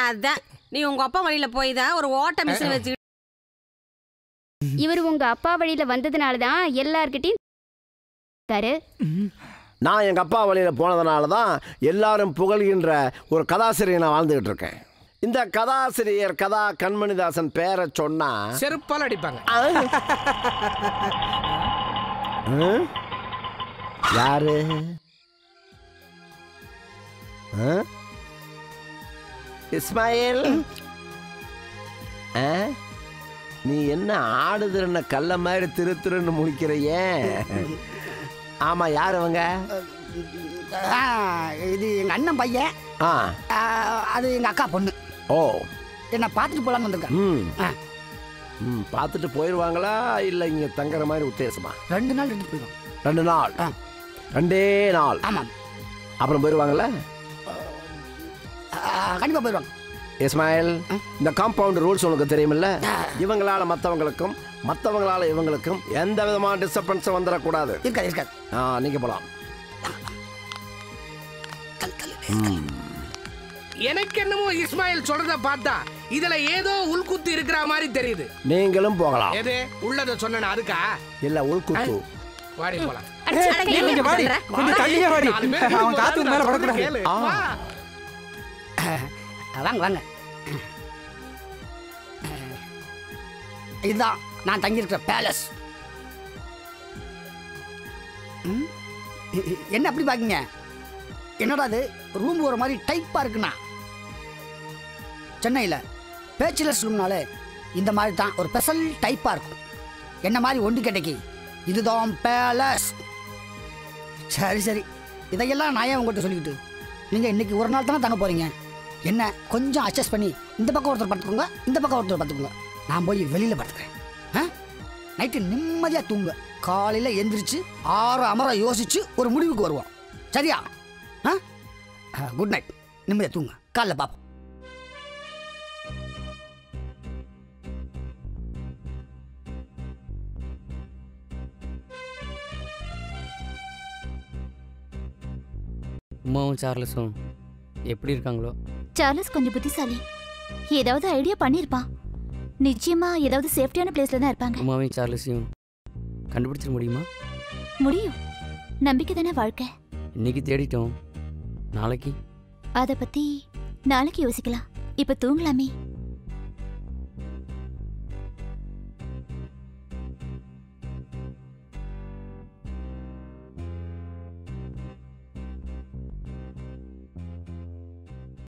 அதான் நீ உங்க அப்பா வழியில போய் தான் ஒரு ஓட்ட மிஷின் வச்சு இவர் உங்க அப்பா வழியில வந்ததுனால தான் எல்லார்கிட்டயும் தரு நான் எங்கள் அப்பா வழியில் போனதுனால தான் எல்லாரும் புகழ்கின்ற ஒரு கதாசிரியர் நான் வாழ்ந்துகிட்டு இருக்கேன் இந்த கதாசிரியர் கதா கண்மணிதாசன் பேரை சொன்னா செருப்பால் அடிப்பாங்க ஆ? யாரு ஆ? இஸ்மாயில் ஆ? நீ என்ன ஆடுதுன்னு கல்ல மாதிரி திரு திருன்னு முழிக்கிறையே ஆமா யார் அவங்க ஆ, இது எங்க அண்ணன் பையன் ஆ ஆ, அது எங்க அக்கா பொண்ணு ஓ என்ன பார்த்துட்டு போலான்னு வந்திருக்கேன் ம் ஆ. ம் பார்த்துட்டு போயிடுவாங்களா இல்லை இங்கே தங்குற மாதிரி உத்தேசமா ரெண்டு நாள் ரெண்டு போயிடும் ரெண்டு நாள் ஆ. ரெண்டே நாள் ஆமாம் அப்புறம் போயிடுவாங்கல்ல ஆ, கண்டிப்பா போயிடுவாங்க இஸ்மாயில் இந்த காம்பவுண்ட் ரூல்ஸ் உனக்கு தெரியுமில்ல இவங்களால மற்றவங்களுக்கும் மற்றவங்களால இவங்களுக்கும் எந்த விதமான டிஸ்டர்பன்ஸும் வந்துடக்கூடாது இருக்காது இருக்காது ஆ நீங்க போலாம் தள்ளு, தள்ளு. எனக்கு என்னமோ இஸ்மாயில் சொல்றத பார்த்தா இதுல ஏதோ உள்குத்து இருக்கிற மாதிரி தெரியுது நீங்களும் போகலாம் எது உள்ளத சொன்ன அதுக்கா இல்ல உள்குத்து வாடி போலாம் நீங்க வாடி கொஞ்சம் தள்ளியே வாடி நாலு பேர் அவன் காத்து மேல படக்கூடாது கேளு. ஆ. வா. ஆ, வாங்க வாங்க இதுதான் நான் தங்கியிருக்கிற பேலஸ் ம்? இ- இ- என்ன அப்படி பாக்கீங்க என்னடா அது ரூம் ஒரு மாதிரி டைப்பா இருக்குண்ணா சென்னையில் பேச்சுலர்ஸ் ரூம்னாலே இந்த மாதிரி தான் ஒரு ஸ்பெஷல் டைப்பா இருக்கும் என்ன மாதிரி ஒண்டி கிடைக்கி இதுதான் பேலஸ் சரி சரி இதையெல்லாம் நான் ஏன் உங்கள்கிட்ட சொல்லிக்கிட்டு நீங்கள் இன்னைக்கு ஒரு நாள் தானே தங்க போறீங்க என்ன கொஞ்சம் அட்ஜஸ்ட் பண்ணி இந்த பக்கம் ஒருத்தர் பார்த்துக்கோங்க இந்த பக்கம் ஒருத்தர் பார்த்துக்கோங்க நான் போய் வெளியில் பார்த்துக்கிறேன் ஆ நைட்டு நிம்மதியாக தூங்க காலையில் எந்திரிச்சு ஆறு அமர யோசிச்சு ஒரு முடிவுக்கு வருவோம் சரியா ஆ குட் நைட் நிம்மதியாக தூங்க காலைல பார்ப்போம் உமாவும் சார்லஸும் எப்படி இருக்காங்களோ சார்லஸ் கொஞ்சம் புத்திசாலி ஏதாவது ஐடியா பண்ணிருப்பான் நிச்சயமா ஏதாவது சேஃப்டியான பிளேஸ்ல தான் இருப்பாங்க உமாவையும் சார்லஸையும் கண்டுபிடிச்சிட முடியுமா முடியும் நம்பிக்கை தானே வாழ்க்கை இன்னைக்கு தேடிட்டோம் நாளைக்கு அத பத்தி நாளைக்கு யோசிக்கலாம் இப்ப தூங்கலாமே